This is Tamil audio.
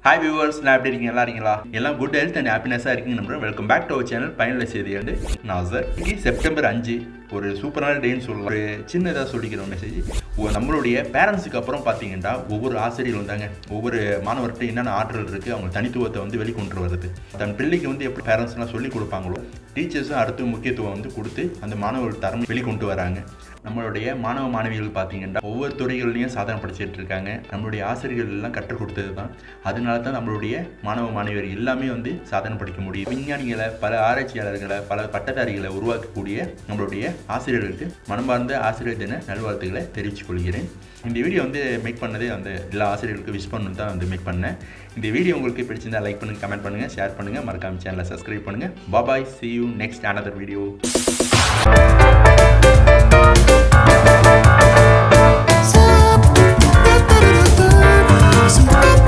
ஹாய் வியூவர்ஸ் எல்லாம் எப்படி இருக்கீங்க நல்லா இருக்கீங்களா எல்லாம் குட் ஹெல்த் அண்ட் ஹாப்பினஸாக இருக்கீங்க நம்புறேன் welcome back to our channel பயனுள்ள செய்தி வந்து நான் சார் இன்னைக்கு செப்டம்பர் அஞ்சு ஒரு சூப்பரான டேன்னு சொல்லலாம் ஒரு சின்னதாக சொல்லிக்கிற மெசேஜ் நம்மளுடைய பேரண்ட்ஸுக்கு அப்புறம் பார்த்தீங்கன்னா ஒவ்வொரு ஆசிரியர் வந்தாங்க ஒவ்வொரு மாணவர்கிட்ட என்னென்ன ஆற்றல் இருக்குது அவங்க தனித்துவத்தை வந்து வெளிக்கொண்டு வருது தன் பிள்ளைக்கு வந்து எப்படி பேரண்ட்ஸ்லாம் சொல்லி கொடுப்பாங்களோ டீச்சர்ஸும் அடுத்து முக்கியத்துவம் வந்து கொடுத்து அந்த மாணவர்கள் தரம் வெளிக்கொண்டு வராங்க நம்மளுடைய மாணவ மாணவிகள் பார்த்தீங்கன்னா ஒவ்வொரு துறைகள்லையும் சாதனை படிச்சுட்டு இருக்காங்க நம்மளுடைய ஆசிரியர்கள் எல்லாம் கற்றுக் கொடுத்தது தான் அதனால தான் நம்மளுடைய மாணவ மாணவியர் எல்லாமே வந்து சாதனை படிக்க முடியும் விஞ்ஞானிகளை பல ஆராய்ச்சியாளர்களை பல பட்டதாரிகளை உருவாக்கக்கூடிய நம்மளுடைய ஆசிரியர்களுக்கு மனமார்ந்த ஆசிரியர் தின நல்வாழ்த்துக்களை தெரிவித்துக் கொள்கிறேன் இந்த வீடியோ வந்து மேக் பண்ணதே அந்த எல்லா ஆசிரியர்களுக்கு விஷ் பண்ணணும் தான் வந்து மேக் பண்ணேன் இந்த வீடியோ உங்களுக்கு பிடிச்சிருந்தா லைக் பண்ணுங்கள் கமெண்ட் பண்ணுங்கள் ஷேர் பண்ணுங்கள் மறக்காம சேனலை சப்ஸ்கிரைப் பண்ணுங்கள் bye bye see you next another video Some